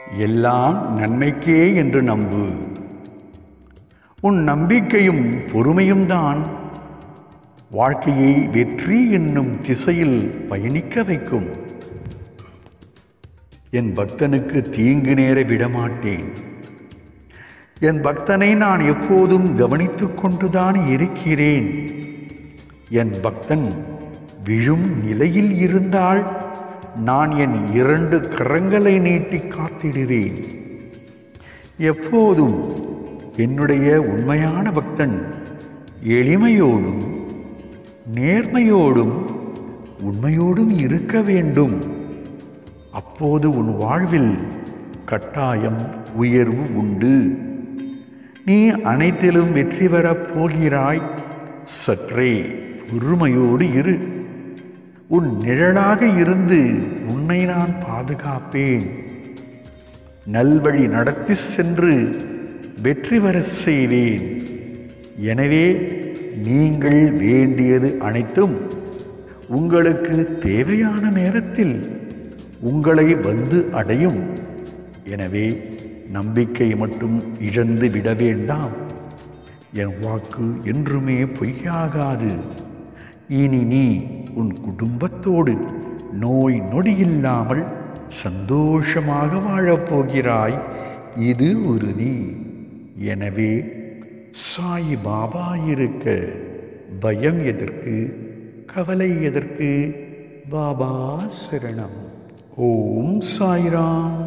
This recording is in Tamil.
எல்லாம் நன்மைக்கே என்று நம்பு உன் நம்பிக்கையும் பொறுமையும் தான் வாழ்க்கையை வெற்றி என்னும் திசையில் பயணிக்க வைக்கும் என் பக்தனுக்கு தீங்கு நேர விடமாட்டேன் என் பக்தனை நான் எப்போதும் கவனித்துக் கொண்டுதான் இருக்கிறேன் என் பக்தன் விழும் நிலையில் இருந்தால் நான் என் இரண்டு கரங்களை நீட்டி காத்திடுவேன் எப்போதும் என்னுடைய உண்மையான பக்தன் எளிமையோடும் நேர்மையோடும் உண்மையோடும் இருக்க வேண்டும் அப்போது உன் வாழ்வில் கட்டாயம் உயர்வு உண்டு நீ அனைத்திலும் வெற்றி பெறப் போகிறாய் சற்றே பொறுமையோடு இரு உன் நிழலாக இருந்து உன்னை நான் பாதுகாப்பேன் நல்வழி நடத்தி சென்று வெற்றி பெற செய்வேன் எனவே நீங்கள் வேண்டியது அனைத்தும் உங்களுக்கு தேவையான நேரத்தில் உங்களை வந்து அடையும் எனவே நம்பிக்கை மட்டும் இழந்து விட வேண்டாம் என் வாக்கு என்றுமே பொய்யாகாது இனி நீ உன் குடும்பத்தோடு நோய் நொடியில்லாமல் சந்தோஷமாக வாழப்போகிறாய் இது உறுதி எனவே சாய் பாபா இருக்க பயம் எதற்கு கவலை எதற்கு பாபா சரணம் ஓம் சாய்ராம்